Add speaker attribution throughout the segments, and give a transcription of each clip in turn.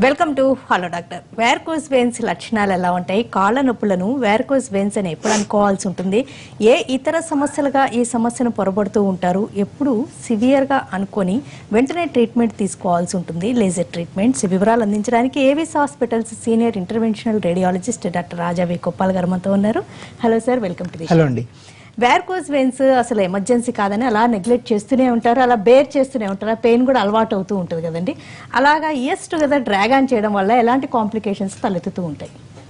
Speaker 1: welcome to hello doctor varicose veins లక్షణాలు ఎలా ఉంటాయి కాళ్ళ నొప్పులను వేర్కోస్ వెయిన్స్ అని ఎప్పుడు అనుకోవాల్సి ఉంటుంది ఏ ఇతర సమస్యలుగా ఈ సమస్యను పొరబడుతూ ఉంటారు ఎప్పుడు సివియర్ గా అనుకొని వెంటనే ట్రీట్మెంట్ తీసుకోవాల్సి ఉంటుంది లేజర్ ట్రీట్మెంట్స్ ఈ వివరాలు అందించడానికి Avis hospitals senior interventional radiologist doctor Raja V Koppal garu మనతో ఉన్నారు hello sir welcome to the
Speaker 2: hello అండి
Speaker 1: వేర్కోస్ వెయిన్స్ అసలు ఎమర్జెన్సీ కాదని అలా నెగ్లెక్ట్ చేస్తూనే ఉంటారు అలా బేర్ చేస్తూనే ఉంటారు ఆ పెయిన్ కూడా అలవాటు అవుతూ ఉంటుంది కదండి అలాగా ఇయర్స్ టుగెదర్ డ్రాగ్ ఆన్ చేయడం వల్ల ఎలాంటి కాంప్లికేషన్స్ తలెత్తుతూ ఉంటాయి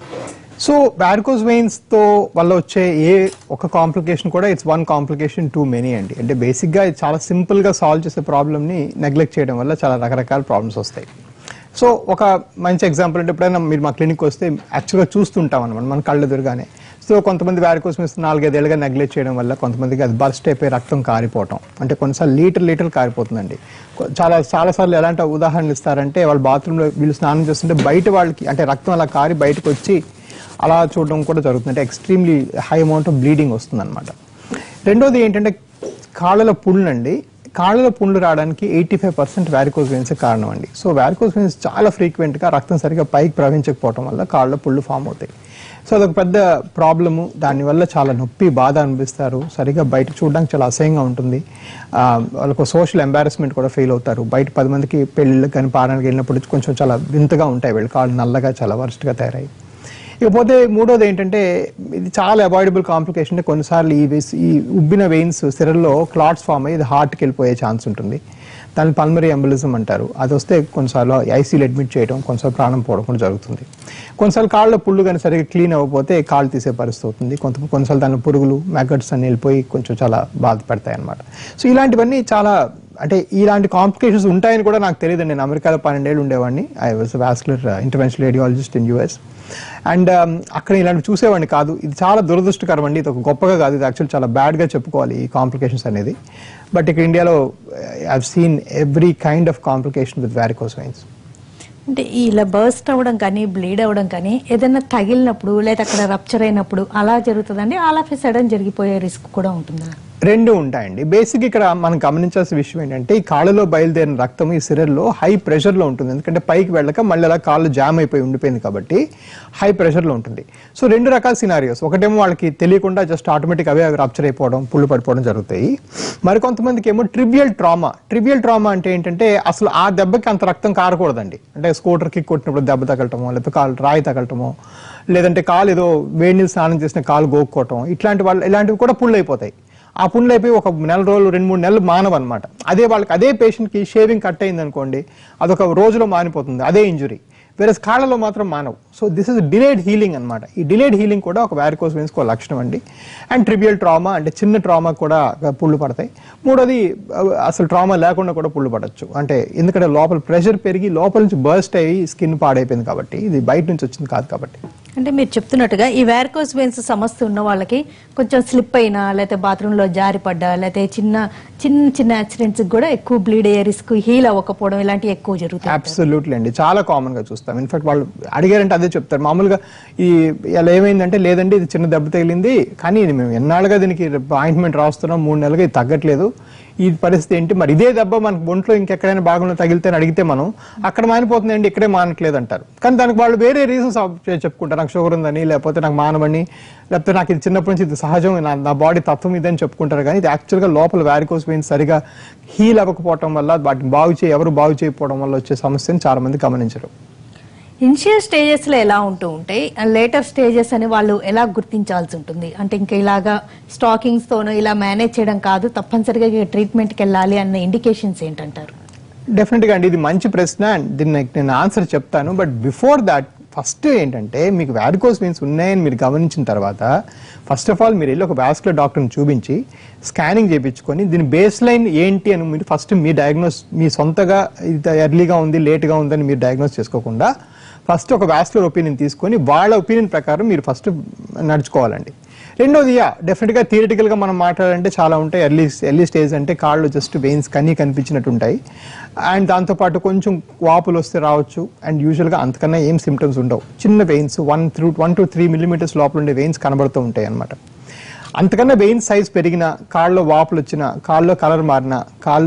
Speaker 2: సో వ్యారికోస్ వెయిన్స్ తో వల్ల వచ్చే ఏ ఒక కాంప్లికేషన్ కూడా it's one complication too many అండి అంటే బేసిక్ గా ఇది చాలా సింపుల్ గా సాల్వ్ చేసే ప్రాబ్లమ్ ని నెగ్లెక్ట్ చేయడం వల్ల చాలా రకరకాల ప్రాబ్లమ్స్ వస్తాయి సో ఒక మంచి ఎగ్జాంపుల్ అంటే ఎప్పుడైనా మీరు మా క్లినిక్ వస్తే యాక్చువల్గా చూస్తుంటాం అనమాట మన కళ్ళు ఎదురుగానే సో కొంతమంది వ్యారికోస్ వెయిన్స్ నాలుగైదేళ్ళుగా నెగ్లెక్ట్ చేయడం వల్ల కొంతమందికి అది బర్స్ట్ అయిపోయి రక్తం కారిపోవటం అంటే కొన్నిసార్లు లీటర్ లీటర్ కారిపోతుందండి కొ- చాలా చాలా సార్లు ఎలాంటి ఉదాహరణలు ఇస్తారంటే వాళ్ళు బాత్రూంలో వీళ్ళు స్నానం చేస్తుంటే బయట వాళ్ళకి అంటే రక్తం అలా కారి బయటకు వచ్చి అలా చూడడం కూడా జరుగుతుంది అంటే ఎక్స్ట్రీమ్లీ హై అమౌంట్ ఆఫ్ బ్లీడింగ్ వస్తుంది అనమాట రెండోది ఏంటంటే కాళ్ళలో పుండ్లు అండి కాళ్ళలో పుండ్లు రావడానికి eighty five percent varicose veins కారణం అండి సో వ్యారికోస్ వెయిన్స్ చాలా frequent గా రక్తం సరిగా పైకి ప్రవహించకపోవడం వల్ల కాళ్ళలో పుళ్ళు ఫామ్ అవుతాయి సో అదొక పెద్ద ప్రాబ్లము దానివల్ల చాలా నొప్పి బాధ అనిపిస్తారు సరిగా బయట చూడడానికి చాలా అసహ్యంగా ఉంటుంది ఆ, వాళ్ళకు సోషల్ ఎంబారస్మెంట్ కూడా ఫీల్ అవుతారు బయట పది మందికి పెళ్ళిళ్ళకి కానీ పారానికి వెళ్ళినప్పుడు కొంచెం చాలా వింతగా ఉంటాయి వీళ్ళు కాళ్ళు నల్లగా చాలా వరస్ట్గా తయారయ్యి ఇకపోతే మూడోది ఏంటంటే ఇది చాలా అవాయిడబుల్ కాంప్లికేషన్ అంటే కొన్నిసార్లు ఈ వెస్ ఈ ఉబ్బిన వెయిన్స్ సిరల్లో క్లాట్స్ ఫామ్ అయ్యి ఇది హార్ట్కి వెళ్ళిపోయే ఛాన్స్ ఉంటుంది దాన్ని పల్మరీ ఎంబలిజం అంటారు అది వస్తే కొన్నిసార్లు ఐసీలు అడ్మిట్ చేయడం కొన్నిసార్లు ప్రాణం పోవడం కూడా జరుగుతుంది కొన్నిసార్లు కాళ్ళలో పుళ్ళు కానీ సరిగ్గా క్లీన్ అవ్వకపోతే కాళ్ళు తీసే పరిస్థితి అవుతుంది కొంత కొన్నిసార్లు దాని పురుగులు మ్యాగట్స్ అని వెళ్ళిపోయి కొంచెం చాలా బాధపడతాయి అనమాట సో ఇలాంటివన్నీ చాలా అంటే ఇలాంటి కాంప్లికేషన్స్ ఉంటాయని కూడా నాకు తెలియదు నేను అమెరికాలో పన్నెండేళ్ళు ఉండేవాడిని I was vascular interventional radiologist in US and అక్కడ ఇలాంటివి చూసేవాడిని కాదు ఇది చాలా దురదృష్టకరం అండి ఇది ఒక గొప్పగా కాదు ఇది యాక్చువల్ చాలా బ్యాడ్గా చెప్పుకోవాలి ఈ కాంప్లికేషన్స్ అనేది బట్ ఇక్కడ ఇండియాలో I seen every kind of complication with varicose veins
Speaker 1: అంటే ఇలా బర్స్ట్ అవ్వడం కానీ బ్లీడ్ అవ్వడం కానీ ఏదైనా తగిలినప్పుడు లేదా అక్కడ రప్చర్ అయినప్పుడు అలా జరుగుతుందండి ఆల్ ఆఫ్ ఎ సడన్ జరిగిపోయే రిస్క్ కూడా ఉంటుందా
Speaker 2: రెండు ఉంటాయండి బేసిక్ ఇక్కడ మనం గమనించాల్సిన విషయం ఏంటంటే ఈ కాళ్ళలో బయలుదేరిన రక్తం ఈ సిరల్లో హై ప్రెషర్లో ఉంటుంది ఎందుకంటే పైకి వెళ్ళక మళ్ళీ అలా కాళ్ళు జామ్ అయిపోయి ఉండిపోయింది కాబట్టి హై ప్రెషర్లో ఉంటుంది సో రెండు రకాల సినారియోస్ ఒకటేమో వాళ్ళకి తెలియకుండా జస్ట్ ఆటోమేటిక్ అవే రప్చర్ అయిపోవడం పుళ్ళు పడిపోవడం జరుగుతాయి మరికొంతమందికి ఏమో ట్రివియల్ ట్రామా ట్రివియల్ ట్రామా అంటే ఏంటంటే అసలు ఆ దెబ్బకి అంత రక్తం కారకూడదండి అంటే స్కూటర్ కిక్ కొట్టినప్పుడు దెబ్బ తగలటమో లేకపోతే కాలు రాయి తగలటమో లేదంటే కాలు ఏదో వేడి నీళ్ళు స్నానం చేసిన కాలు గోక్కోవటం ఇట్లాంటి వాళ్ళు ఇలాంటివి కూడా పుళ్ళు అయిపోతాయి ఆ పుండ్లు అయిపోయి ఒక నెల రోజులు రెండు మూడు నెలలు మానవ అనమాట అదే వాళ్ళకి అదే పేషెంట్కి షేవింగ్ కట్ అయింది అనుకోండి అదొక రోజులో మానిపోతుంది అదే ఇంజురీ వేరే కాళ్ళలో మాత్రం మానవు so this is delayed healing అనమాట ఈ డిలేడ్ హీలింగ్ కూడా ఒక వ్యారికోస్ వెయిన్స్ ఒక లక్షణం అండి అండ్ ట్రివియల్ ట్రామా అంటే చిన్న ట్రామా కూడా పుళ్ళు పడతాయి మూడోది అహ్, అసలు ట్రామా లేకుండా కూడా పుళ్ళు పడచ్చు అంటే ఎందుకంటే లోపల ప్రెషర్ పెరిగి లోపల నుంచి బర్స్ట్ అయ్యి స్కిన్ పాడైపోయింది కాబట్టి ఇది బయట నుంచి వచ్చింది కాదు కాబట్టి
Speaker 1: అంటే మీరు చెప్తున్నట్టుగా ఈ వ్యారికోస్ వెయిన్స్ సమస్య ఉన్న వాళ్ళకి కొంచెం స్లిప్ అయినా లేకపోతే బాత్రూంలో జారి పడ్డా లేకపోతే చిన్న చిన్న చిన్న యాక్సిడెంట్స్ కూడా ఎక్కువ బ్లీడ్ అయ్యే రిస్క్ హీల్ అవ్వకపోవడం ఇలాంటివి ఎక్కువ జరుగుతాయి
Speaker 2: అబ్సల్యూట్లీ అండి చాలా కామన్ గా చూస్తాం ఇన్ఫాక్ట్ వాళ్ళు అడిగారంటే అదే చెప్తారు మామూలుగా ఈ ఇలా ఏమైందంటే లేదండి ఇది చిన్న దెబ్బ తగిలింది కానీ ఇది మేము ఎన్నాళ్ళుగా దీనికి ఆయింట్మెంట్ రాస్తున్నాం మూడు నెలలుగా ఇది తగ్గట్లేదు ఈ పరిస్థితి ఏంటి మరి ఇదే దెబ్బ మనకు ఒంట్లో ఇంకెక్కడైనా భాగంలో తగిలితే అని అడిగితే మనం అక్కడ మానిపోతుందండి ఇక్కడే మానట్లేదు అంటారు కానీ దానికి వాళ్ళు వేరే రీజన్స్ చెప్పుకుంటారు నాకు షుగర్ ఉందని లేకపోతే నాకు మానవని లేకపోతే నాకు ఇది చిన్నప్పటి నుంచి ఇది సహజం నా నా బాడీ తత్వం ఇదని చెప్పుకుంటారు కానీ ఇది యాక్చువల్గా లోపల వ్యారికోస్ వెయిన్స్ సరిగా హీల్ అవ్వకపోవడం వల్ల వాటిని బాగు చేయి ఎవరు బాగు చేయకపోవడం వల్ల వచ్చే సమస్యను చాలా మంది గమనించరు
Speaker 1: ఇనిషియల్ స్టేజెస్ లో ఎలా ఉంటూ ఉంటాయి లేటర్ స్టేజెస్ అని వాళ్ళు ఎలా గుర్తించాల్సి ఉంటుంది అంటే ఇంకా ఇలాగా స్టాకింగ్స్ తోనో ఇలా మేనేజ్ చేయడం కాదు తప్పనిసరిగా ట్రీట్మెంట్ కి వెళ్ళాలి అన్న ఇండికేషన్స్ ఏంటంటారు
Speaker 2: డెఫినెట్గా అండి ఇది మంచి ప్రశ్న అండ్ దీన్ని నేను ఆన్సర్ చెప్తాను బట్ బిఫోర్ దాట్ ఫస్ట్ ఏంటంటే మీకు వ్యారికోస్ వెయిన్స్ ఉన్నాయని మీరు గమనించిన తర్వాత ఫస్ట్ ఆఫ్ ఆల్ మీరు వెళ్ళి ఒక వ్యాస్కులర్ డాక్టర్ని చూపించి స్కానింగ్ చేయించుకొని దీని బేస్ లైన్ ఏంటి అని మీరు ఫస్ట్ మీ డయాగ్నోస్ మీ సొంతగా ఇది ఎర్లీగా ఉంది లేట్గా ఉందని మీరు డయాగ్నోస్ చేసుకోకుండా ఫస్ట్ ఒక వ్యాస్కులర్ ఒపీనియన్ తీసుకొని వాళ్ళ ఒపీనియన్ ప్రకారం మీరు ఫస్ట్ నడుచుకోవాలండి రెండోది యా డెఫినెట్గా థియరిటికల్గా మనం మాట్లాడాలంటే చాలా ఉంటాయి ఎర్లీ ఎర్లీ స్టేజ్ అంటే కాళ్ళు జస్ట్ వెయిన్స్ కన్నీ కనిపించినట్టు ఉంటాయి అండ్ దాంతోపాటు కొంచెం వాపులు వస్తే రావచ్చు అండ్ యూజువల్గా అంతకన్నా ఏం సిమ్టమ్స్ ఉండవు చిన్న veins one through one to three millimetres లోపల ఉండే వెయిన్స్ కనబడుతూ ఉంటాయి అన్నమాట అంతకన్నా వెయిన్ సైజ్ పెరిగిన కాళ్ళలో వాపులు వచ్చిన కాళ్ళలో కలర్ మారిన కాళ్ళలో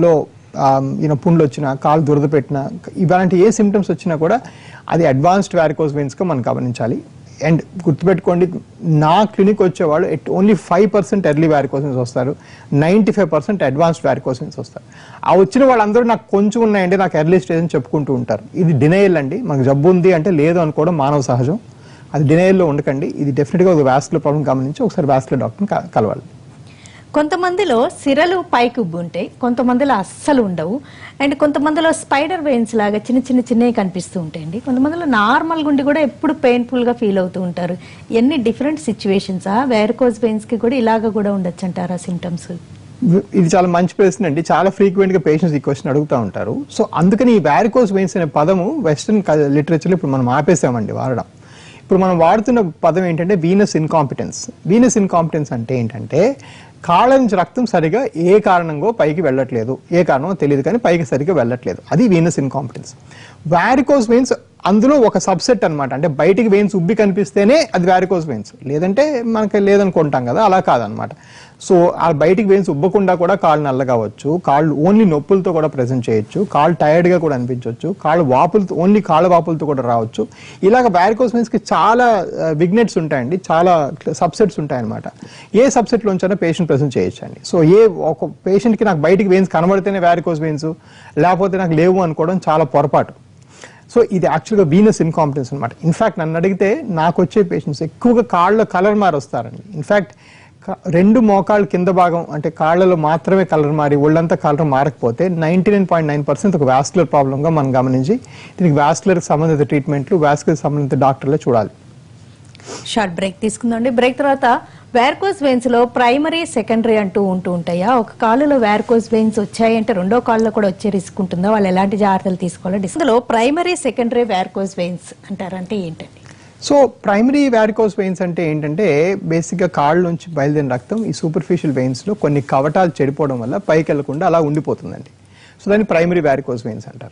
Speaker 2: యూనో పుండ్లు వచ్చినా కాలు దురద పెట్టినా ఇలాంటి ఏ సిమ్టమ్స్ వచ్చినా కూడా అది అడ్వాన్స్డ్ వ్యారికోస్ వెయిన్స్గా మనం గమనించాలి అండ్ గుర్తుపెట్టుకోండి నా క్లినిక్ వచ్చేవాళ్ళు at only five percent early వ్యారికోసన్స్ వస్తారు నైంటీ ఫైవ్ పర్సెంట్ అడ్వాన్స్డ్ వ్యారికోసన్స్ వస్తారు ఆ వచ్చిన వాళ్ళందరూ నాకు కొంచెం ఉన్నాయండి నాకు ఎర్లీ స్టేజ్ అని చెప్పుకుంటూ ఉంటారు ఇది డినయల్ అండి మనకు జబ్బు ఉంది అంటే లేదు అనుకోవడం మానవ సహజం అది డినయల్లో ఉండకండి ఇది డెఫినెట్గా ఒక వ్యాస్కులర్ ప్రాబ్లం గమనించి ఒకసారి వ్యాస్కులర్ డాక్టర్ని క- కలవాలి
Speaker 1: కొంతమందిలో సిరలు పైకి ఉబ్బు ఉంటాయి కొంతమందిలో అస్సలు ఉండవు అండ్ కొంతమందిలో స్పైడర్ వెయిన్స్ లాగా చిన్న చిన్న చిన్నవి కనిపిస్తూ ఉంటాయండి కొంతమందిలో నార్మల్ గుండి కూడా ఎప్పుడు పెయిన్ఫుల్ గా ఫీల్ అవుతూ ఉంటారు ఎన్ని డిఫరెంట్ సిచ్యువేషన్స్ ఆ వేరకోజ్ వెయిన్స్ కి కూడా ఇలాగ కూడా ఉండొచ్చు అంటారా సిమ్టమ్స్
Speaker 2: ఇది చాలా మంచి ప్రశ్న అండి చాలా ఫ్రీక్వెంట్ గా పేషెంట్స్ ఈ క్వశ్చన్ అడుగుతూ ఉంటారు సో అందుకని ఈ వ్యారికోస్ వెయిన్స్ అనే పదము వెస్టర్న్ లిటరేచర్లో ఇప్పుడు మనం ఆపేసామండి వాడడం ఇప్పుడు మనం వాడుతున్న పదం ఏంటంటే వీనస్ ఇన్కాంపిటెన్స్ వీనస్ ఇన్కాంపిటెన్స్ అంటే ఏంటంటే కాళ్ళ నుంచి రక్తం సరిగా ఏ కారణంగో పైకి వెళ్ళట్లేదు ఏ కారణమో తెలియదు కానీ పైకి సరిగా వెళ్ళట్లేదు అది వీనస్ ఇన్కాంపిటెన్స్ వ్యారికోస్ వెయిన్స్ అందులో ఒక సబ్సెట్ అన్నమాట అంటే బయటికి వెయిన్స్ ఉబ్బి కనిపిస్తేనే అది వ్యారికోస్ వెయిన్స్ లేదంటే మనకి లేదనుకుంటాం కదా అలా కాదనమాట సో ఆ బయటికి వెయిన్స్ ఉబ్బకుండా కూడా కాళ్ళు నల్లగావచ్చు కాళ్ళు ఓన్లీ నొప్పులతో కూడా ప్రజెంట్ చేయొచ్చు కాళ్ళు టైర్డ్గా కూడా అనిపించవచ్చు కాళ్ళు వాపులతో ఓన్లీ కాళ్ళ వాపులతో కూడా రావచ్చు ఇలాగ వ్యారికోస్ వెయిన్స్కి చాలా విగ్నెట్స్ ఉంటాయండి చాలా సబ్సెట్స్ ఉంటాయన్నమాట ఏ సబ్సెట్లోంచైనా పేషెంట్ ప్రజెంట్ చేయొచ్చు అండి సో ఏ ఒక పేషెంట్కి నాకు బయటికి వెయిన్స్ కనబడితేనే వ్యారికోస్ వెయిన్స్ లేకపోతే నాకు లేవు అనుకోవడం చాలా పొరపాటు సో ఇది యాక్చువల్గా వీనస్ ఇన్కాంపిటెన్స్ అనమాట ఇన్ఫాక్ట్ నన్ను అడిగితే నాకు వచ్చే పేషెంట్స్ ఎక్కువగా కాళ్ళ కలర్ మారి వస్తారండి ఇన్ఫాక్ట్ రెండు మోకాళ్ళ కింద భాగం అంటే కాళ్ళలో మాత్రమే కలర్ మారి ఒళ్ళంతా కలర్ మారకపోతే ninety nine point nine percent ఒక వ్యాస్కులర్ ప్రాబ్లంగా మనం గమనించి దీనికి వ్యాస్కులర్ సంబంధిత ట్రీట్మెంట్లు వ్యాస్కులర్ సంబంధిత డాక్టర్లే చూడాలి
Speaker 1: షార్ట్ బ్రేక్ తీసుకుందామండి బ్రేక్ తర్వాత వేర్కోస్ వెయిన్స్ లో ప్రైమరీ సెకండరీ అంటూ ఉంటూ ఉంటాయా ఒక కాలులో వేర్కోస్ వెయిన్స్ వచ్చాయంటే రెండో కాళ్ళలో కూడా వచ్చే రిస్క్ ఉంటుందా వాళ్ళు ఎలాంటి జాగ్రత్తలు తీసుకోవాలి ఇందులో ప్రైమరీ సెకండరీ వేర్కోస్ వెయిన్స్ అంటారంటే ఏంటండి
Speaker 2: సో ప్రైమరీ వ్యారికోస్ వెయిన్స్ అంటే ఏంటంటే బేసిక్గా కాళ్ళ నుంచి బయలుదేరిన రక్తం ఈ సూపర్ఫిషియల్ వెయిన్స్లో కొన్ని కవటాలు చెడిపోవడం వల్ల పైకి వెళ్లకుండా అలా ఉండిపోతుందండి సో దాన్ని ప్రైమరీ వ్యారికోస్ వెయిన్స్ అంటారు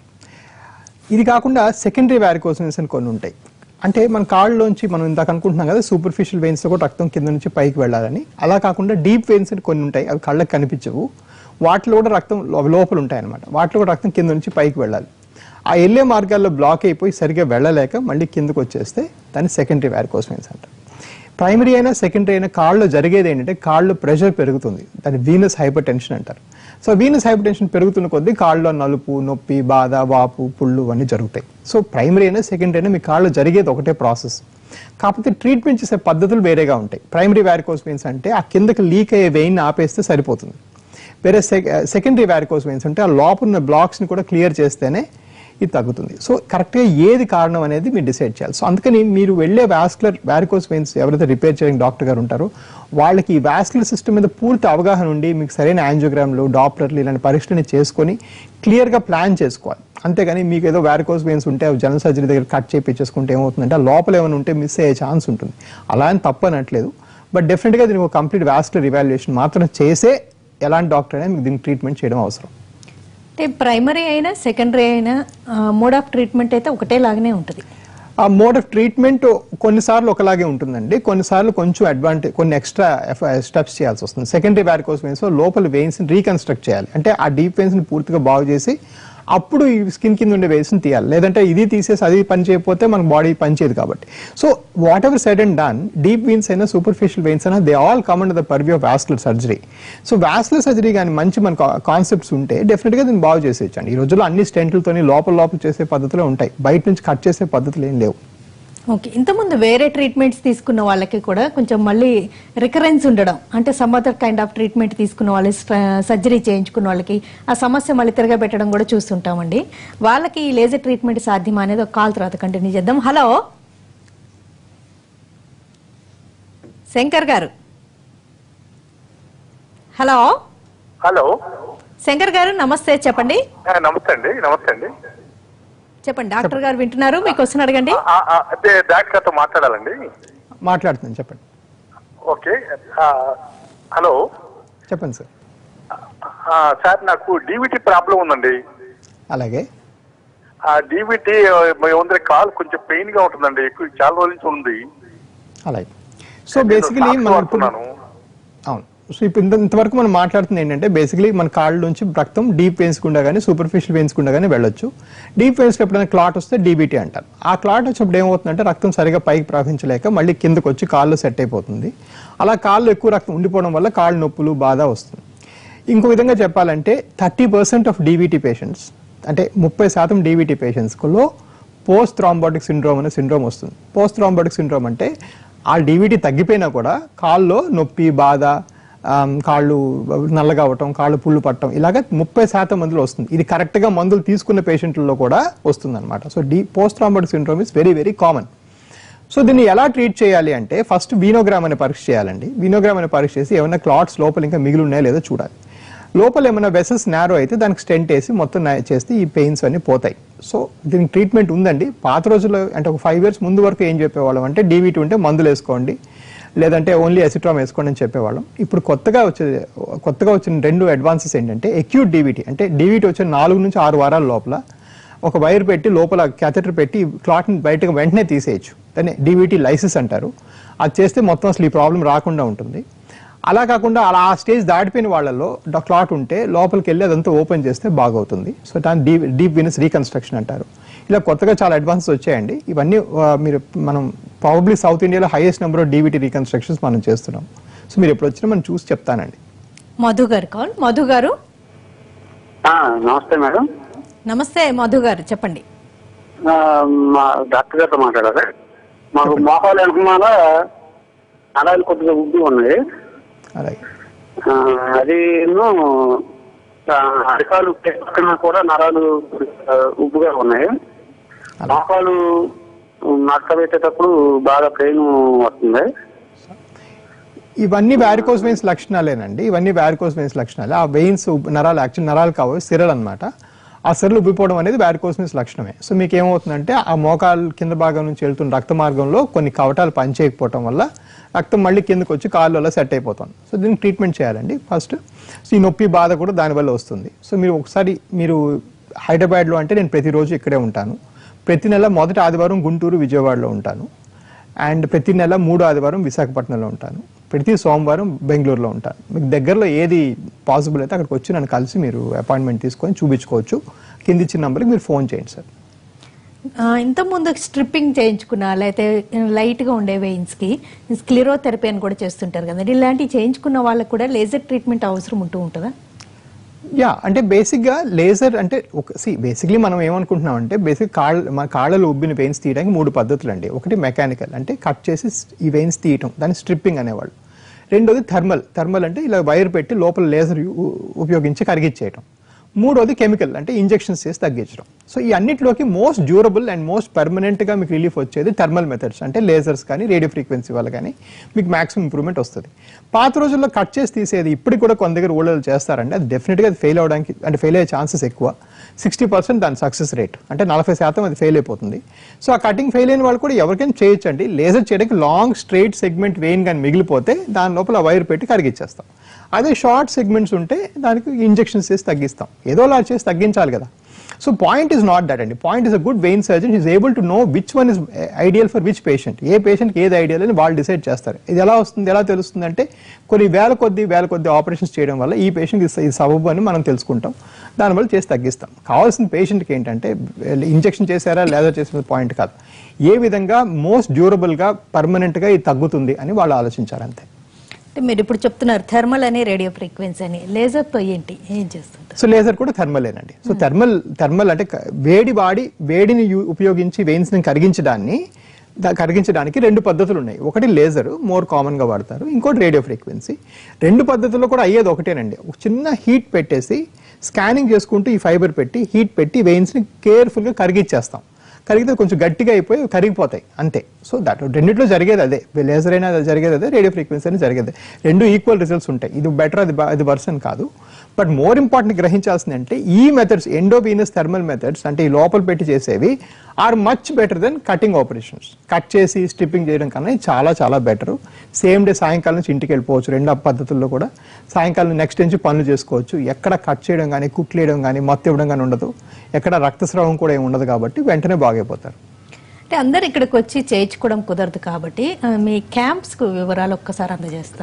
Speaker 2: ఇది కాకుండా సెకండరీ వ్యారికోస్ వెయిన్స్ అని కొన్ని ఉంటాయి అంటే మన కాళ్ళలోంచి మనం ఇందాక అనుకుంటున్నాం కదా సూపర్ఫిషియల్ వెయిన్స్ కూడా రక్తం కింద నుంచి పైకి వెళ్ళాలని అలా కాకుండా డీప్ వెయిన్స్ అని కొన్ని ఉంటాయి అవి కళ్ళకి కనిపించవు వాటిలో కూడా రక్తం లో- లోపల ఉంటాయి అనమాట వాటిలో కూడా రక్తం కింద నుంచి పైకి వెళ్ళాలి ఆ వెళ్ళే మార్గాల్లో బ్లాక్ అయిపోయి సరిగ్గా వెళ్ళలేక మళ్ళీ కిందకు వచ్చేస్తే దాన్ని సెకండరీ వ్యారికోస్ వెయిన్స్ అంటారు ప్రైమరీ అయినా సెకండరీ అయినా కాళ్ళలో జరిగేది ఏంటంటే కాళ్ళు ప్రెషర్ పెరుగుతుంది దాన్ని వీనస్ హైపర్ టెన్షన్ అంటారు సో వీనస్ హైపర్ టెన్షన్ పెరుగుతున్న కొద్దీ కాళ్ళలో నలుపు నొప్పి బాధ వాపు పుళ్ళు అన్నీ జరుగుతాయి సో ప్రైమరీ అయినా సెకండరీ అయినా మీ కాళ్ళు జరిగేది ఒకటే ప్రాసెస్ కాకపోతే ట్రీట్మెంట్ చేసే పద్ధతులు వేరేగా ఉంటాయి ప్రైమరీ వ్యారికోస్ వెయిన్స్ అంటే ఆ కిందకి లీక్ అయ్యే వెయిన్ ఆపేస్తే సరిపోతుంది వేరే సెకండరీ వ్యారికోస్ వెయిన్స్ అంటే ఆ లోపల ఉన్న బ్లాక్స్ని కూడా క్లియర్ చేస్తేనే ఇది తగ్గుతుంది సో కరెక్ట్గా ఏది కారణం అనేది మీరు డిసైడ్ చేయాలి సో అందుకని మీరు వెళ్ళే వాస్కులర్ వ్యారికోస్ వెయిన్స్ ఎవరైతే రిపేర్ చేయడానికి డాక్టర్ గారు ఉంటారో వాళ్ళకి ఈ వాస్కులర్ సిస్టమ్ మీద పూర్తి అవగాహన ఉండి మీకు సరైన యాంజియోగ్రామ్లు డాప్లర్లు ఇలాంటి పరీక్షలని చేసుకొని క్లియర్గా ప్లాన్ చేసుకోవాలి అంతేగాని మీకు ఏదో వ్యారికోస్ వెయిన్స్ ఉంటే అవి జనరల్ సర్జరీ దగ్గర కట్ చేయించేసుకుంటే ఏమవుతుందంటే ఆ లోపల ఏమైనా ఉంటే మిస్ అయ్యే ఛాన్స్ ఉంటుంది అలా అని తప్పు అనట్లేదు బట్ డెఫినెట్గా దీనికి ఒక కంప్లీట్ వాస్కులర్ ఇవాల్యుయేషన్ మాత్రం చేసే ఎలాంటి డాక్టర్ అయినా మీకు దీనికి ట్రీట్మెంట్ చేయడం అవసరం
Speaker 1: అంటే ప్రైమరీ అయినా సెకండరీ అయినా మోడ్ ఆఫ్ ట్రీట్మెంట్ అయితే ఒకటే లాగానే ఉంటుంది
Speaker 2: ఆ మోడ్ ఆఫ్ ట్రీట్మెంట్ కొన్నిసార్లు ఒకలాగే ఉంటుందండి కొన్నిసార్లు కొంచెం అడ్వాంటేజ్ కొన్ని ఎక్స్ట్రా స్టెప్స్ చేయాల్సి వస్తుంది సెకండరీ వ్యారికోస్ వెయిన్స్ లోపల వెయిన్స్ రీకన్స్ట్రక్ట్ చేయాలి అంటే ఆ డీప్ వెయిన్స్ ని పూర్తిగా బాగు చేసి అప్పుడు ఈ స్కిన్ కింద ఉండే వెయిన్స్ ని తీయాలి లేదంటే ఇది తీసేసి అది పని చేయకపోతే మన బాడీ పనిచేయదు కాబట్టి so whatever said and done deep veins అయినా సూపర్ఫిషియల్ వెయిన్స్ అయినా they all come under the purview of vascular surgery so vascular surgery కానీ మంచి మన కాన్సెప్ట్స్ ఉంటే డెఫినెట్గా దీన్ని బాగు చేసేయచ్చండి ఈ రోజుల్లో అన్ని స్టెంట్లతోని లోపల లోపల చేసే పద్ధతులు ఉంటాయి బయట నుంచి కట్ చేసే పద్ధతులు ఏం లేవు
Speaker 1: ఓకే ఇంతకుముందు వేరే ట్రీట్మెంట్స్ తీసుకున్న వాళ్ళకి కూడా కొంచెం మళ్ళీ రికరెన్స్ ఉండడం అంటే some other kind of treatment తీసుకున్న వాళ్ళు సర్జరీ చేయించుకున్న వాళ్ళకి ఆ సమస్య మళ్ళీ తిరగబెట్టడం కూడా చూస్తుంటామండి వాళ్ళకి ఈ లేజర్ ట్రీట్మెంట్ సాధ్యమా అనేది ఒక కాల్ తర్వాత కంటిన్యూ చేద్దాం హలో శంకర్ గారు హలో
Speaker 3: హలో
Speaker 1: శంకర్ గారు నమస్తే చెప్పండి
Speaker 3: ఆ, నమస్తే అండి నమస్తే అండి
Speaker 1: చెప్పండి డాక్టర్ గారు వింటున్నారు మీకు క్వశ్చన్ అడగండి
Speaker 3: ఆ, ఆ, అదే డాక్టర్ గారితో మాట్లాడాలండి
Speaker 2: మాట్లాడుతున్నాను చెప్పండి
Speaker 3: ఓకే ఆ, హలో
Speaker 2: చెప్పండి సార్
Speaker 3: ఆ, సార్ నాకు డీవీటీ ప్రాబ్లం ఉందండి
Speaker 2: అలాగే
Speaker 3: ఆ డీవీటీ ముందర కాల్ కొంచెం పెయిన్ గా ఉంటుందండి ఎక్కువ చాలా రోజుల నుంచి ఉంది
Speaker 2: అలాగే సో బేసికలీ
Speaker 3: నేను
Speaker 2: మనం ఇప్పుడు
Speaker 3: వాడుతున్నాను
Speaker 2: అవును సో ఇప్పుడు ఇంత ఇంతవరకు మనం మాట్లాడుతుంది ఏంటంటే బేసికలీ మన కాళ్ళ నుంచి రక్తం డీప్ వెయిన్స్ గుండా కానీ సూపర్ఫిషియల్ వెయిన్స్ గుండా కానీ వెళ్ళొచ్చు డీప్ వెయిన్స్ ఎప్పుడైనా క్లాట్ వస్తే డీబీటీ అంటారు ఆ క్లాట్ వచ్చినప్పుడు ఏమవుతుందంటే రక్తం సరిగా పైకి ప్రవహించలేక మళ్ళీ కిందకు వచ్చి కాళ్ళు సెట్ అయిపోతుంది అలా కాళ్ళు ఎక్కువ రక్తం ఉండిపోవడం వల్ల కాళ్ళు నొప్పులు బాధ వస్తుంది ఇంకో విధంగా చెప్పాలంటే థర్టీ పర్సెంట్ ఆఫ్ డీబీటీ పేషెంట్స్ అంటే ముప్పై శాతం డీబీటీ పేషెంట్స్లో పోస్ట్ థ్రాంబోటిక్ సిండ్రోమ్ అనే సిండ్రోమ్ వస్తుంది పోస్ట్ థ్రాంబోటిక్ సిండ్రోమ్ అంటే ఆ డీవీటీ తగ్గిపోయినా కూడా కాల్లో నొప్పి బాధ ఆమ్, కాళ్ళు నల్లగా అవటం కాళ్ళు పుళ్ళు పట్టడం ఇలాగ ముప్పై శాతం మందిలో వస్తుంది ఇది కరెక్ట్గా మందులు తీసుకున్న పేషెంట్లలో కూడా వస్తుంది అనమాట so the post thrombotic syndrome is very very common so దీన్ని ఎలా ట్రీట్ చేయాలి అంటే ఫస్ట్ వీనోగ్రామ్ అనే పరీక్ష చేయాలండి వీనోగ్రామ్ అనే పరీక్ష చేసి ఏమైనా క్లాట్స్ లోపల ఇంకా మిగిలి ఉన్నాయో లేదో చూడాలి లోపల ఏమైనా వెసెస్ నేరో అయితే దానికి స్టెంట్ వేసి మొత్తం నా- చేస్తే ఈ పెయిన్స్ అన్ని పోతాయి సో దీనికి ట్రీట్మెంట్ ఉందండి పాత రోజుల్లో అంటే ఒక ఫైవ్ ఇయర్స్ ముందు వరకు ఏం చెప్పేవాళ్ళం అంటే డీవీటీ ఉంటే మందులు వేసుకోండి లేదంటే ఓన్లీ ఎసిట్రామ్ వేసుకోండి అని చెప్పేవాళ్ళం ఇప్పుడు కొత్తగా వచ్చే కొత్తగా వచ్చిన రెండు అడ్వాన్సెస్ ఏంటంటే ఎక్యూట్ డీవీటీ అంటే డీవీటీ వచ్చిన నాలుగు నుంచి ఆరు వారాల లోపల ఒక వైర్ పెట్టి లోపల క్యాథెటర్ పెట్టి క్లాట్ని బయటకు వెంటనే తీసేయచ్చు దాన్ని డీవీటీ లైసిస్ అంటారు అది చేస్తే మొత్తం అసలు ఈ ప్రాబ్లం రాకుండా ఉంటుంది అలా కాకుండా అలా ఆ స్టేజ్ దాటిపోయిన వాళ్ళలో క్లాట్ ఉంటే లోపలికి వెళ్ళి అదంతా ఓపెన్ చేస్తే బాగవుతుంది సో దాన్ని డీప్ డీప్ వినస్ రీకన్స్ట్రక్షన్ అంటారు ఇలా కొత్తగా చాలా అడ్వాన్సెస్ వచ్చాయండి ఇవన్నీ ఆ, మీరు మనం ప్రాబబ్లీ సౌత్ ఇండియాలో highest number of DVT reconstructions మనం చేస్తున్నాం సో మీరు ఎప్పుడు వచ్చినా మనం చూసి చెప్తానండి
Speaker 1: మధు గారు కాల్ మధు గారు
Speaker 4: ఆ, నమస్తే మేడం
Speaker 1: నమస్తే మధు గారు చెప్పండి
Speaker 4: ఆ, మా డాక్టర్ గారితో మాట్లాడారా మాకు మోహాలు వెనకమాల నరాలు కొద్దిగా ఉబ్బి ఉన్నాయి
Speaker 2: అలాగే
Speaker 4: ఆ, అది ఏమో, ఆ, అరికాలు పక్కన కూడా నరాలు ఆ, ఉబ్బుగా ఉన్నాయి మోకాలు నడక పెట్టేటప్పుడు బాగా పెయిన్ వస్తుంది
Speaker 2: ఇవన్నీ వ్యారికోస్ వెయిన్స్ లక్షణాలేనండి ఇవన్నీ వ్యారికోస్ వెయిన్స్ లక్షణాలే ఆ వెయిన్స్ నరాలు యాక్చువల్ నరాలు కావు సిరలు అనమాట ఆ సిరలు ఉబ్బిపోవడం అనేది వ్యారికోస్ వెయిన్స్ లక్షణమే సో మీకు ఏమవుతుందంటే ఆ మోకాలు కింద భాగం నుంచి వెళ్తున్న రక్త మార్గంలో కొన్ని కవటాలు పనిచేయకపోవడం వల్ల రక్తం మళ్ళీ కిందకు వచ్చి కాళ్ళు అలా సెట్ అయిపోతుంది సో దీనికి ట్రీట్మెంట్ చేయాలండి ఫస్ట్ సో ఈ నొప్పి బాధ కూడా దానివల్ల వస్తుంది సో మీరు ఒకసారి మీరు హైదరాబాద్లో అంటే నేను ప్రతిరోజు ఇక్కడే ఉంటాను ప్రతి నెల మొదటి ఆదివారం గుంటూరు విజయవాడలో ఉంటాను అండ్ ప్రతి నెల మూడు ఆదివారం విశాఖపట్నంలో ఉంటాను ప్రతి సోమవారం బెంగళూరులో ఉంటాను మీకు దగ్గరలో ఏది పాసిబుల్ అయితే అక్కడికి వచ్చి నన్ను కలిసి మీరు అపాయింట్మెంట్ తీసుకొని చూపించుకోవచ్చు కింది ఇచ్చిన నంబర్కి మీరు ఫోన్ చేయండి సార్
Speaker 1: ఆ, ఇంతకుముందు స్ట్రిప్పింగ్ చేయించుకున్నా లేకపోతే లైట్ గా ఉండే వెయిన్స్ కి స్క్లిరోథెరపీ అని కూడా చేస్తుంటారు కదండి ఇలాంటివి చేయించుకున్న వాళ్ళకి కూడా లేజర్ ట్రీట్మెంట్ అవసరం ఉంటూ ఉంటుందా
Speaker 2: యా అంటే బేసిక్గా లేజర్ అంటే ఒక సి బేసిక్లీ మనం ఏమనుకుంటున్నాం అంటే బేసిక్ కాళ్ళ మన కాళ్ళలో ఉబ్బిన వెయిన్స్ తీయడానికి మూడు పద్ధతులు అండి ఒకటి మెకానికల్ అంటే కట్ చేసి ఈ వెయిన్స్ తీయటం దాన్ని స్ట్రిప్పింగ్ అనేవాళ్ళు రెండోది థర్మల్ థర్మల్ అంటే ఇలా వైర్ పెట్టి లోపల లేజర్ ఉపయోగించి కరిగించేయటం మూడోది కెమికల్ అంటే ఇంజెక్షన్స్ చేసి తగ్గించడం సో ఈ అన్నిటిలోకి most durable and most permanent గా మీకు రిలీఫ్ వచ్చేది థర్మల్ మెథడ్స్ అంటే లేజర్స్ కానీ రేడియో ఫ్రీక్వెన్సీ వల్ల కానీ మీకు మాక్సిమం ఇంప్రూవ్మెంట్ వస్తుంది పాత రోజుల్లో కట్ చేసి తీసేది ఇప్పటికి కూడా కొంత దగ్గర ఊళ్ళో చేస్తారండి అది డెఫినెట్గా అది ఫెయిల్ అవడానికి అంటే ఫెయిల్ అయ్యే ఛాన్సెస్ ఎక్కువ సిక్స్టీ పర్సెంట్ దాని సక్సెస్ రేట్ అంటే నలభై శాతం అది ఫెయిల్ అయిపోతుంది సో ఆ కటింగ్ ఫెయిల్ అయిన వాళ్ళు కూడా ఎవరికైనా చేయొచ్చండి లేజర్ చేయడానికి లాంగ్ స్ట్రైట్ సెగ్మెంట్ వెయిన్ కానీ మిగిలిపోతే దాని లోపల వైర్ పెట్టి కరిగిచ్చేస్తాం అదే షార్ట్ సెగ్మెంట్స్ ఉంటే దానికి ఇంజెక్షన్స్ చేసి తగ్గిస్తాం ఏదో అలా చేసి తగ్గించాలి కదా so point is not that అండి point is a good vein surgeon is able to know which one is ideal for which patient ఏ పేషెంట్కి ఏది ఐడియల్ అని వాళ్ళు డిసైడ్ చేస్తారు ఇది ఎలా వస్తుంది ఎలా తెలుస్తుంది అంటే కొన్ని వేల కొద్ది వేల కొద్ది ఆపరేషన్స్ చేయడం వల్ల ఈ పేషెంట్ ఇది సబబు అని మనం తెలుసుకుంటాం దానివల్ల చేసి తగ్గిస్తాం కావాల్సిన పేషెంట్కి ఏంటంటే ఇంజెక్షన్ చేశారా లేదా చేసిన పాయింట్ కాదు ఏ విధంగా మోస్ట్ డ్యూరబుల్గా పర్మనెంట్గా ఇది తగ్గుతుంది అని వాళ్ళు ఆలోచించారు అంతే
Speaker 1: అంటే మీరు ఇప్పుడు చెప్తున్నారు థర్మల్ అని రేడియో ఫ్రీక్వెన్సీ అని లేజర్ తో ఏంటి ఏం చేస్తుంటారు
Speaker 2: సో లేజర్ కూడా థర్మలేనండి సో థర్మల్ థర్మల్ అంటే క- వేడి వాడి వేడిని యు- ఉపయోగించి వెయిన్స్ ని కరిగించడాన్ని దా- కరిగించడానికి రెండు పద్ధతులు ఉన్నాయి ఒకటి లేజర్ మోర్ కామన్ గా వాడతారు ఇంకోటి రేడియో ఫ్రీక్వెన్సీ రెండు పద్ధతుల్లో కూడా అయ్యేది ఒకటేనండి ఒక చిన్న హీట్ పెట్టేసి స్కానింగ్ చేసుకుంటూ ఈ ఫైబర్ పెట్టి హీట్ పెట్టి వెయిన్స్ ని కేర్ఫుల్ గా కరిగిచ్చేస్తాం కరిగితే కొంచెం గట్టిగా అయిపోయి కరిగిపోతాయి అంతే సో దట్ రెండిట్లో జరిగేది అదే లేజర్ అయినా అది జరిగేది అదే రేడియో ఫ్రీక్వెన్సీ అయినా జరిగేది రెండు ఈక్వల్ రిజల్ట్స్ ఉంటాయి ఇది బెటర్ అది బ- అది వర్సన్ కాదు బట్ మోర్ ఇంపార్టెంట్ గ్రహించాల్సింది అంటే ఈ మెథడ్స్ ఎండోవీనస్ థర్మల్ మెథడ్స్ అంటే ఈ లోపల పెట్టి చేసేవి are much better than cutting operations cut చేసి స్ట్రిప్పింగ్ చేయడం కన్నా ఇది చాలా చాలా బెటర్ సేమ్ డే సాయంకాలం నుంచి ఇంటికి వెళ్ళిపోవచ్చు రెండు పద్ధతుల్లో కూడా సాయంకాలం నెక్స్ట్ నుంచి పనులు చేసుకోవచ్చు ఎక్కడ కట్ చేయడం కానీ కుట్లేయడం కానీ మత్తు ఇవ్వడం కానీ ఉండదు ఎక్కడ రక్తస్రావం కూడా ఏమి ఉండదు కాబట్టి వెంటనే బాగైపోతారు
Speaker 1: అంటే అందరు ఇక్కడికి వచ్చి చేయించుకోవడం కుదరదు కాబట్టి ఆ, మీ క్యాంప్స్ కు వివరాలు ఒక్కసారి అందజేస్తారు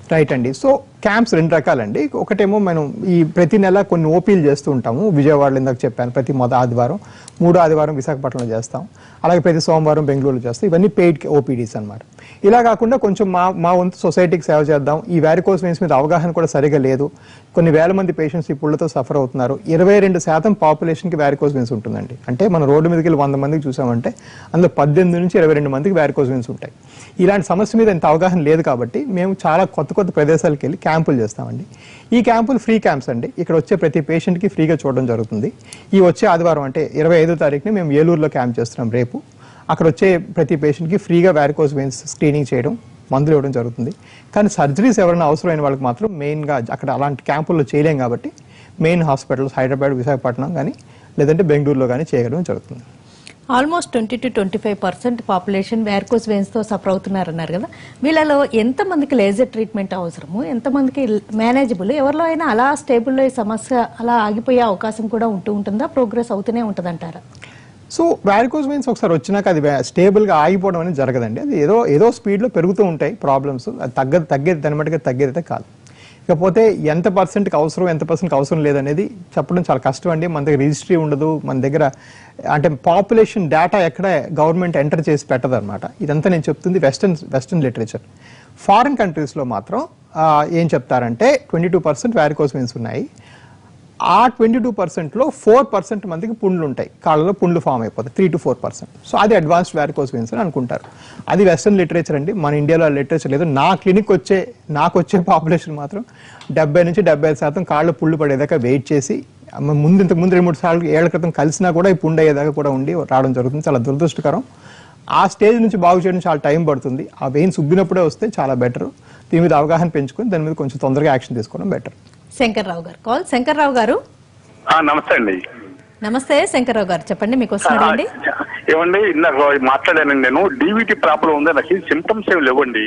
Speaker 2: రైట్ అండి సో క్యాంప్స్ రెండు రకాలండి ఒకటేమో మనం ఈ ప్రతి నెల కొన్ని ఓపీలు చేస్తూ ఉంటాము విజయవాడలో ఇందాక చెప్పాను ప్రతి మొద ఆదివారం మూడో ఆదివారం విశాఖపట్నంలో చేస్తాం అలాగే ప్రతి సోమవారం బెంగళూరులో చేస్తాం ఇవన్నీ పెయిడ్ ఓపీడీస్ అన్నమాట ఇలా కాకుండా కొంచెం మా మా వంతు సొసైటీకి సేవ చేద్దాం ఈ వ్యారికోస్ వెయిన్స్ మీద అవగాహన కూడా సరిగా లేదు కొన్ని వేల మంది పేషెంట్స్ ఈ పుళ్ళతో సఫర్ అవుతున్నారు ఇరవై రెండు శాతం పాపులేషన్కి వ్యారికోస్ వెయిన్స్ ఉంటుందండి అంటే మన రోడ్డు మీదకి వెళ్ళి వంద మందికి చూసామంటే అందులో పద్దెనిమిది నుంచి ఇరవై రెండు మందికి వ్యారికోస్ వెయిన్స్ ఉంటాయి ఇలాంటి సమస్య మీద ఇంత అవగాహన లేదు కాబట్టి మేము చాలా కొత్త కొత్త ప్రదేశాలకు వెళ్ళి క్యాంపులు చేస్తామండి ఈ క్యాంపులు ఫ్రీ క్యాంప్స్ అండి ఇక్కడ వచ్చే ప్రతి పేషెంట్కి ఫ్రీగా చూడడం జరుగుతుంది ఈ వచ్చే ఆదివారం అంటే ఇరవై ఐదో తారీఖుని మేము ఏలూరులో క్యాంప్ చేస్తున్నాం రేపు అక్కడ వచ్చే ప్రతి పేషెంట్కి ఫ్రీగా వ్యారికోస్ వెయిన్స్ స్క్రీనింగ్ చేయడం మందులు ఇవ్వడం జరుగుతుంది కానీ సర్జరీస్ ఎవరైనా అవసరమైన వాళ్ళకి మాత్రం మెయిన్గా అక్కడ అలాంటి క్యాంపుల్లో చేయలేం కాబట్టి మెయిన్ హాస్పిటల్స్ హైదరాబాద్ విశాఖపట్నం కానీ లేదంటే బెంగళూరులో కానీ చేయడం జరుగుతుంది
Speaker 1: almost twenty to twenty five percent population varicose veins తో సఫర్ అవుతున్నారన్నారు కదా వీళ్ళలో ఎంత మందికి లేజర్ ట్రీట్మెంట్ అవసరము ఎంత మందికి మేనేజబుల్ ఎవరిలో అయినా అలా స్టేబుల్లో ఈ సమస్య అలా ఆగిపోయే అవకాశం కూడా ఉంటూ ఉంటుందా ప్రోగ్రెస్ అవుతూనే ఉంటుందంటారా
Speaker 2: సో వ్యారికోస్ వెయిన్స్ ఒకసారి వచ్చినాక అది స్టేబుల్గా ఆగిపోవడం అనేది జరగదండి అది ఏదో ఏదో స్పీడ్లో పెరుగుతూ ఉంటాయి ప్రాబ్లమ్స్ అది తగ్గదు తగ్గేది దాని మటుగా తగ్గేది అయితే కాదు ఇకపోతే ఎంత పర్సెంట్కి అవసరం ఎంత పర్సెంట్కి అవసరం లేదనేది చెప్పడం చాలా కష్టం అండి మన దగ్గర రిజిస్ట్రీ ఉండదు మన దగ్గర అంటే పాపులేషన్ డేటా ఎక్కడ గవర్నమెంట్ ఎంటర్ చేసి పెట్టదు అనమాట ఇదంతా నేను చెప్తుంది వెస్టర్న్ వెస్టర్న్ లిటరేచర్ ఫారిన్ కంట్రీస్లో మాత్రం ఆ, ఏం చెప్తారంటే twenty two percent varicose veins ఉన్నాయి ఆ ట్వంటీ టూ పర్సెంట్లో ఫోర్ పర్సెంట్ మందికి పుండ్లు ఉంటాయి కాళ్ళలో పుండ్లు ఫామ్ అయిపోతాయి three to four percent so అది అడ్వాన్స్డ్ వ్యారికోస్ వెయిన్స్ అని అనుకుంటారు అది వెస్టర్న్ లిటరేచర్ అండి మన ఇండియాలో లిటరేచర్ లేదు నా క్లినిక్ వచ్చే నాకు వచ్చే పాపులేషన్ మాత్రం డెబ్బై నుంచి డెబ్బై ఐదు శాతం కాళ్ళు పుళ్ళు పడేదాకా వెయిట్ చేసి అమ్మ ముందు ఇంతకు ముందు రెండు మూడు సార్లు ఏళ్ల క్రితం కలిసినా కూడా ఈ పుండు అయ్యేదాకా కూడా ఉండి రావడం జరుగుతుంది చాలా దురదృష్టకరం ఆ స్టేజ్ నుంచి బాగు చేయడం చాలా టైం పడుతుంది ఆ వెయిన్స్ ఉబ్బినప్పుడే వస్తే చాలా బెటర్ దీని మీద అవగాహన పెంచుకొని దాని మీద కొంచెం తొందరగా యాక్షన్ తీసుకోవడం బెటర్
Speaker 1: శంకర్రావు గారు కాల్ శంకర్రావు గారు
Speaker 3: ఆ, నమస్తే అండి
Speaker 1: నమస్తే శంకర్రావు గారు చెప్పండి మీకు వస్తున్నారండి
Speaker 3: ఆ, ఏమండి ఇందాక మాట్లాడానండి నేను డీవీటీ ప్రాబ్లం ఉంది నాకు సిమ్టమ్స్ ఏమి లేవండి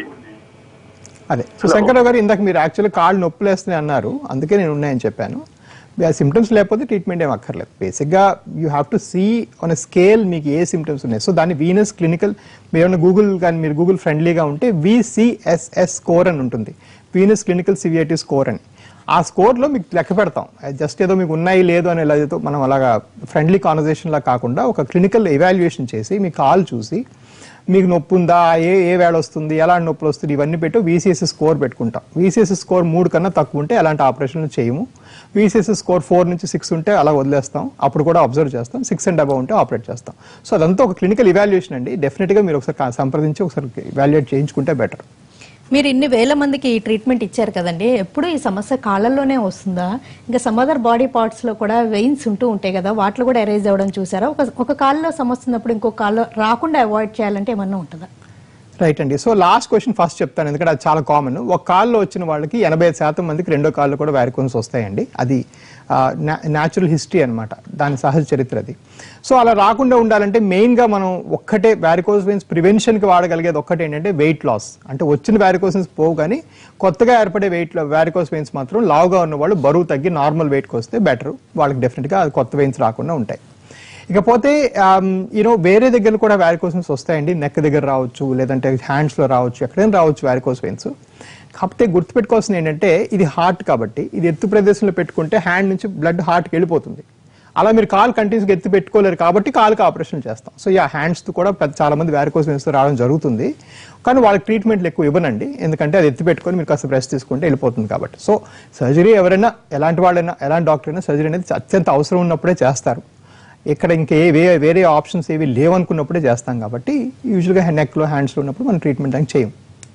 Speaker 2: అదే సో శంకర్రావు గారు ఇందాక మీరు యాక్చువల్లీ కాళ్ళు నొప్పులు వేస్తున్నాయి అన్నారు అందుకే నేను ఉన్నాయని చెప్పాను సిమ్టమ్స్ లేకపోతే ట్రీట్మెంట్ ఏం అక్కర్లేదు బేసిక్గా you have to see on scale మీకు ఏ సిమ్టమ్స్ ఉన్నాయి సో దాన్ని వీనస్ క్లినికల్ మీరు ఏమైనా గూగుల్ కానీ మీరు గూగుల్ ఫ్రెండ్లీగా ఉంటే విసిఎస్ఎస్ స్కోర్ అని ఉంటుంది వీనస్ క్లినికల్ సివియటీ స్కోర్ అని ఆ స్కోర్లో మీకు లెక్క పెడతాం జస్ట్ ఏదో మీకు ఉన్నాయి లేదు అని ఎలా ఏదో మనం అలాగా ఫ్రెండ్లీ కాన్వర్జేషన్ లా కాకుండా ఒక క్లినికల్ ఎవాల్యుయేషన్ చేసి మీ కాల్ చూసి మీకు నొప్పి ఉందా ఏ ఏ వేళ వస్తుంది ఎలాంటి నొప్పులు వస్తుంది ఇవన్నీ పెట్టు వీసీఎస్ స్కోర్ పెట్టుకుంటాం వీసీఎస్ స్కోర్ మూడు కన్నా తక్కువ ఉంటే ఎలాంటి ఆపరేషన్లు చేయము వీసీఎస్ స్కోర్ ఫోర్ నుంచి సిక్స్ ఉంటే అలా వదిలేస్తాం అప్పుడు కూడా అబ్జర్వ్ చేస్తాం సిక్స్ అండ్ అబౌవ్ ఉంటే ఆపరేట్ చేస్తాం సో అదంతా ఒక క్లినికల్ ఇవాల్యుయేషన్ అండి డెఫినెట్గా మీరు ఒకసారి కా- సంప్రదించి ఒకసారి ఇవాల్యుయేట్ చేయించుకుంటే బెటర్
Speaker 1: మీరు ఇన్ని వేల మందికి ఈ ట్రీట్మెంట్ ఇచ్చారు కదండి ఎప్పుడు ఈ సమస్య కాళ్ళల్లోనే వస్తుందా ఇంకా సమ్ అదర్ బాడీ పార్ట్స్ లో కూడా వెయిన్స్ ఉంటూ ఉంటాయి కదా వాటిలో కూడా ఎరేజ్ అవ్వడం చూసారా ఒక ఒక కాల్లో సమస్య ఉన్నప్పుడు ఇంకో కాల్లో రాకుండా అవాయిడ్ చేయాలంటే ఏమన్నా ఉంటుందా
Speaker 2: రైట్ అండి సో లాస్ట్ క్వశ్చన్ ఫస్ట్ చెప్తాను ఎందుకంటే అది చాలా కామన్ ఒక కాల్లో వచ్చిన వాళ్ళకి ఎనభై ఐదు శాతం మందికి రెండో కాళ్ళు కూడా వ్యారికోన్స్ వస్తాయండి అది న్యాచురల్ హిస్టరీ అన్నమాట దాని సహజ చరిత్ర అది సో అలా రాకుండా ఉండాలంటే మెయిన్గా మనం ఒక్కటే వ్యారికోస్ వెయిన్స్ ప్రివెన్షన్కి వాడగలిగేది ఒక్కటే ఏంటంటే వెయిట్ లాస్ అంటే వచ్చిన వ్యారికోస్ వెయిన్స్ పోవు కానీ కొత్తగా ఏర్పడే వెయిట్ వ్యారికోస్ వెయిన్స్ మాత్రం లావుగా ఉన్న వాళ్ళు బరువు తగ్గి నార్మల్ వెయిట్కి వస్తే బెటర్ వాళ్ళకి డెఫినెట్గా అది కొత్త వెయిన్స్ రాకుండా ఉంటాయి ఇకపోతే యూనో వేరే దగ్గర కూడా వ్యారికోస్ వెయిన్స్ వస్తాయండి నెక్ దగ్గర రావచ్చు లేదంటే హ్యాండ్స్ లో రావచ్చు ఎక్కడైనా రావచ్చు వ్యారికోస్ వెయిన్స్ కాకపోతే గుర్తుపెట్టుకోవాల్సింది ఏంటంటే ఇది హార్ట్ కాబట్టి ఇది ఎత్తు ప్రదేశంలో పెట్టుకుంటే హ్యాండ్ నుంచి బ్లడ్ హార్ట్కి వెళ్ళిపోతుంది అలా మీరు కాల్ కంటిన్యూస్గా ఎత్తి పెట్టుకోలేరు కాబట్టి కాలుకి ఆపరేషన్ చేస్తాం సో ఆ హ్యాండ్స్ కూడా పెద్ద చాలా మంది వ్యారికోస్ వెయిన్స్ రావడం జరుగుతుంది కానీ వాళ్ళకి ట్రీట్మెంట్లు ఎక్కువ ఇవ్వనండి ఎందుకంటే అది ఎత్తి పెట్టుకొని మీరు కాస్త బ్రెస్ట్ తీసుకుంటే వెళ్ళిపోతుంది కాబట్టి సో సర్జరీ ఎవరైనా ఎలాంటి వాళ్ళైనా ఎలాంటి డాక్టర్ అయినా సర్జరీ అనేది అత్యంత అవసరం ఉన్నప్పుడే చేస్తారు ఇక్కడ ఇంకా ఏ వే వేరే ఆప్షన్స్ ఏవి లేవనుకున్నప్పుడే చేస్తాం కాబట్టి యూజువల్గా నెక్లో హ్యాండ్స్లో ఉన్నప్పుడు మనం ట్రీట్మెంట్ అని చేయం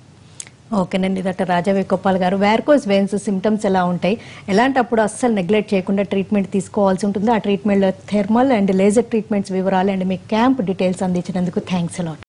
Speaker 1: ఓకేనండి డాక్టర్ రాజా వేకోపాల్ గారు వ్యార్కోస్ వెయిన్స్ సిమ్టమ్స్ ఎలా ఉంటాయి ఎలాంటప్పుడు అస్సలు నెగ్లెక్ట్ చేయకుండా ట్రీట్మెంట్ తీసుకోవాల్సి ఉంటుంది ఆ ట్రీట్మెంట్లో థెర్మల్ అండ్ లేజర్ ట్రీట్మెంట్స్ వివరాలు అండ్ మీ క్యాంప్ డీటెయిల్స్ అందించినందుకు థ్యాంక్స్ అలాట్